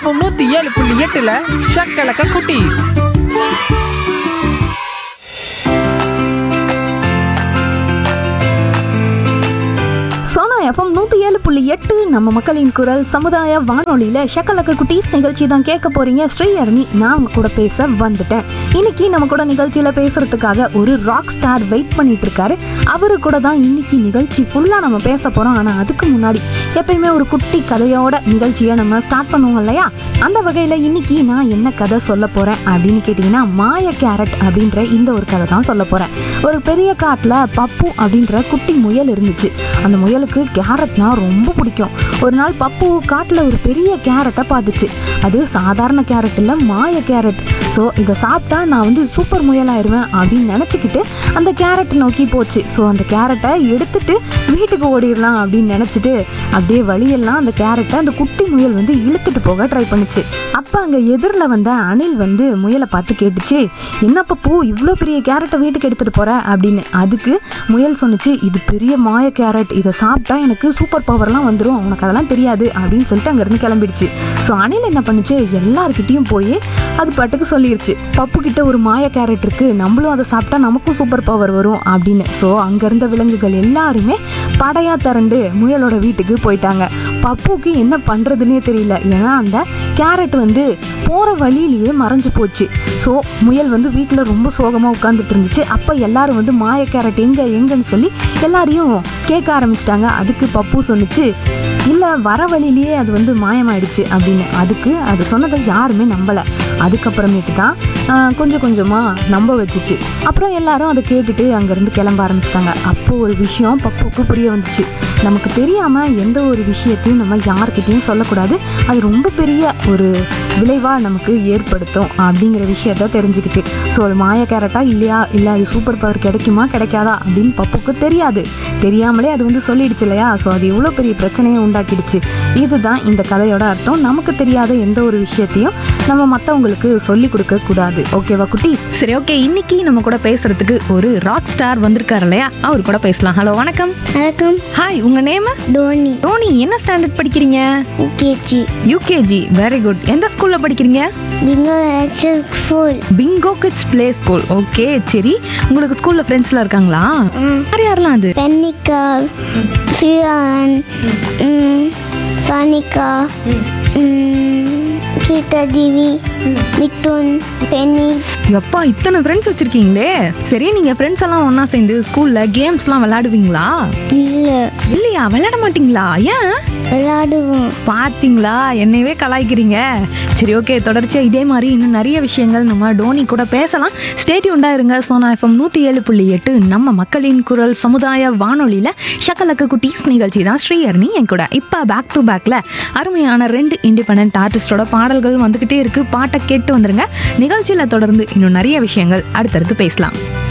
FM நூத்தி ஏழு புள்ளி எட்டுல ஷக்கலக்க குட்டி சோனா எஃப்எம் நூற்றி ஏழு புள்ளி எட்டு நம்ம மக்களின் குரல் சமுதாய வானொலியில் ஷக்கலக்க குட்டீஸ் நிகழ்ச்சி தான் கேட்க போறீங்க ஸ்ரீஹரணி நான் உங்க கூட பேச வந்துட்டேன் இன்னைக்கு நம்ம கூட நிகழ்ச்சியில் பேசுறதுக்காக ஒரு ராக் ஸ்டார் வெயிட் பண்ணிட்டு இருக்காரு அவரு கூட தான் இன்னைக்கு நிகழ்ச்சி ஃபுல்லாக நம்ம பேச போறோம் ஆனால் அதுக்கு முன்னாடி எப்பயுமே ஒரு குட்டி கதையோட நிகழ்ச்சியை நம்ம ஸ்டார்ட் பண்ணுவோம் இல்லையா அந்த வகையில் இன்னைக்கு நான் என்ன கதை சொல்ல போறேன் அப்படின்னு கேட்டிங்கன்னா மாய கேரட் அப்படின்ற இந்த ஒரு கதை தான் சொல்ல போறேன் ஒரு பெரிய காட்டில் பப்பு அப்படின்ற குட்டி முயல் இருந்துச்சு அந்த முயலுக்கு கேரட்னா ரொம்ப பிடிக்கும் ஒரு நாள் பப்பு காட்டில் ஒரு பெரிய கேரட்டை பார்த்துச்சு அது சாதாரண கேரட் இல்லை மாய கேரட் ஸோ இதை சாப்பிட்டா நான் வந்து சூப்பர் முயலாயிருவேன் அப்படின்னு நினச்சிக்கிட்டு அந்த கேரட் நோக்கி போச்சு ஸோ அந்த கேரட்டை எடுத்துட்டு வீட்டுக்கு ஓடிடலாம் அப்படின்னு நினச்சிட்டு அப்படியே வழியெல்லாம் அந்த கேரட்டை அந்த குட்டி முயல் வந்து இழுத்துட்டு போக ட்ரை பண்ணுச்சு அப்போ அங்கே எதிரில் வந்த அணில் வந்து முயலை பார்த்து கேட்டுச்சு என்ன பப்பு இவ்வளோ பெரிய கேரட்டை வீட்டுக்கு எடுத்துகிட்டு போகிற அப்படின்னு அதுக்கு முயல் சொன்னுச்சு இது பெரிய மாய கேரட் இதை சாப்பிட்டா எனக்கு சூப்பர் பவர்லாம் வந்துடும் உனக்கு அதெல்லாம் தெரியாது அப்படின்னு சொல்லிட்டு அங்கேருந்து கிளம்பிடுச்சு ஸோ அணில் என்ன பண்ணுச்சு எல்லார்கிட்டயும் போய் அது பாட்டுக்கு சொல்லிருச்சு பப்பு கிட்ட ஒரு மாய கேரட் இருக்கு நம்மளும் அதை சாப்பிட்டா நமக்கும் சூப்பர் பவர் வரும் அப்படின்னு ஸோ அங்க இருந்த விலங்குகள் எல்லாருமே படையா திரண்டு முயலோட வீட்டுக்கு போயிட்டாங்க பப்புக்கு என்ன பண்றதுன்னே தெரியல ஏன்னா அந்த கேரட் வந்து போற வழியிலேயே மறைஞ்சு போச்சு ஸோ முயல் வந்து வீட்டில் ரொம்ப சோகமாக உட்காந்துட்டு இருந்துச்சு அப்போ எல்லாரும் வந்து மாய கேரட் எங்க எங்கன்னு சொல்லி எல்லாரையும் கேட்க ஆரம்பிச்சிட்டாங்க அதுக்கு பப்பு சொன்னுச்சு இல்லை வர வழியிலேயே அது வந்து மாயமாயிடுச்சு அப்படின்னு அதுக்கு அது சொன்னதை யாருமே நம்பலை அதுக்கப்புறமேட்டு தான் ஆஹ், கொஞ்சம் கொஞ்சமாக நம்ப வச்சுச்சு அப்புறம் எல்லாரும் அதை கேட்டுட்டு அங்கேருந்து கிளம்ப ஆரம்பிச்சிட்டாங்க அப்போ ஒரு விஷயம் பப்புக்கு புரிய வந்துச்சு நமக்கு தெரியாமல் எந்த ஒரு விஷயத்தையும் நம்ம யார்கிட்டயும் சொல்லக்கூடாது அது ரொம்ப பெரிய ஒரு விளைவாக நமக்கு ஏற்படுத்தும் அப்படிங்கிற விஷயத்த தெரிஞ்சுக்கிச்சு ஸோ அது மாய கேரட்டா இல்லையா இல்லை அது சூப்பர் பவர் கிடைக்குமா கிடைக்காதா அப்படின்னு பப்புக்கு தெரியாது தெரியாமலே அது வந்து சொல்லிடுச்சு இல்லையா ஸோ அது எவ்வளோ பெரிய பிரச்சனையை உண்டாக்கிடுச்சு இதுதான் இந்த கதையோட அர்த்தம் நமக்கு தெரியாத எந்த ஒரு விஷயத்தையும் நம்ம மற்றவங்களுக்கு சொல்லி கொடுக்க கூடாது ஓகேவா குட்டீஸ் சரி ஓகே இன்னைக்கு நம்ம கூட பேசுறதுக்கு ஒரு ராக் ஸ்டார் வந்திருக்காரு இல்லையா அவர் கூட பேசலாம் ஹலோ வணக்கம் வணக்கம் ஹாய் உங்க நேம் தோனி டோனி என்ன ஸ்டாண்டர்ட் படிக்கிறீங்க யூகேஜி யூகேஜி வெரி குட் எந்த ஸ்கூல்ல படிக்கிறீங்க bingo action school bingo kids play school okay சரி உங்களுக்கு ஸ்கூல்ல ஃப்ரெண்ட்ஸ்லாம் இருக்காங்களா யார் யாரெல்லாம் அது பென்னிகா சியான் ம், சானிகா ம், கீதா தேவி மிதுன் பெனிஸ் எப்பா இத்தனை ஃப்ரெண்ட்ஸ் வச்சிருக்கீங்களே சரி நீங்க ஃப்ரெண்ட்ஸ் எல்லாம் ஒண்ணா சேர்ந்து ஸ்கூல்ல கேம்ஸ்லாம் விளையாடுவீங்களா இல்லை இல்லையா விளையாட மாட்டீங்களா ஏன் விளையாடுவோம் பாத்தீங்களா என்னையவே கலாய்க்கிறீங்க சரி ஓகே தொடர்ச்சியா இதே மாதிரி இன்னும் நிறைய விஷயங்கள் நம்ம டோனி கூட பேசலாம் ஸ்டேட்யூண்டா இருங்க சோனா எஃப்எம் நூத்தி ஏழு புள்ளி எட்டு நம்ம மக்களின் குரல் சமுதாய வானொலியில ஷக்கலக்க குட்டீஸ் நிகழ்ச்சி தான் ஸ்ரீஹரணி என் கூட இப்ப பேக் டு பேக்ல அருமையான ரெண்டு இண்டிபெண்ட் ஆர்டிஸ்டோட பாடல்கள் வந்துகிட்டே இருக்கு பாட்டை கேட்டு வந்துருங்க நிகழ்ச்சியில தொடர்ந்து இன்னும் நிறைய விஷயங்கள் அடுத்தடுத்து பேசலாம்